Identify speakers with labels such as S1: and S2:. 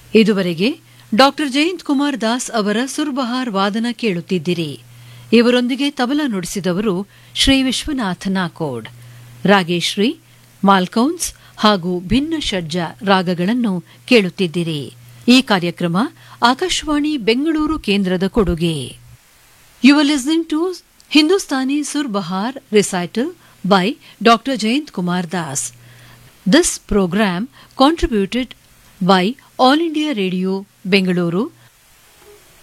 S1: ಇದುವರೆಗೆ ಡಾಕ್ಟರ್ ಜಯಂತ್ ಕುಮಾರ್ ದಾಸ್ ಅವರ ಸುರ್ಬಹಾರ್ ವಾದನ ಕೇಳುತ್ತಿದ್ದಿರಿ ಇವರೊಂದಿಗೆ ತಬಲ ನುಡಿಸಿದವರು ಶ್ರೀ ವಿಶ್ವನಾಥ ನಾಕೋಡ್ ರಾಗೇಶ್ರೀ ಮಾಲ್ಕೌನ್ಸ್ ಹಾಗೂ ಭಿನ್ನ ಷಡ್ಜ ರಾಗಗಳನ್ನು ಕೇಳುತ್ತಿದ್ದಿರಿ ಈ ಕಾರ್ಯಕ್ರಮ ಆಕಾಶವಾಣಿ ಬೆಂಗಳೂರು ಕೇಂದ್ರದ ಕೊಡುಗೆ you are listening to Hindustani surbahar recital by doctor Jayant Kumar Das this program contributed by All India Radio, Bengaluru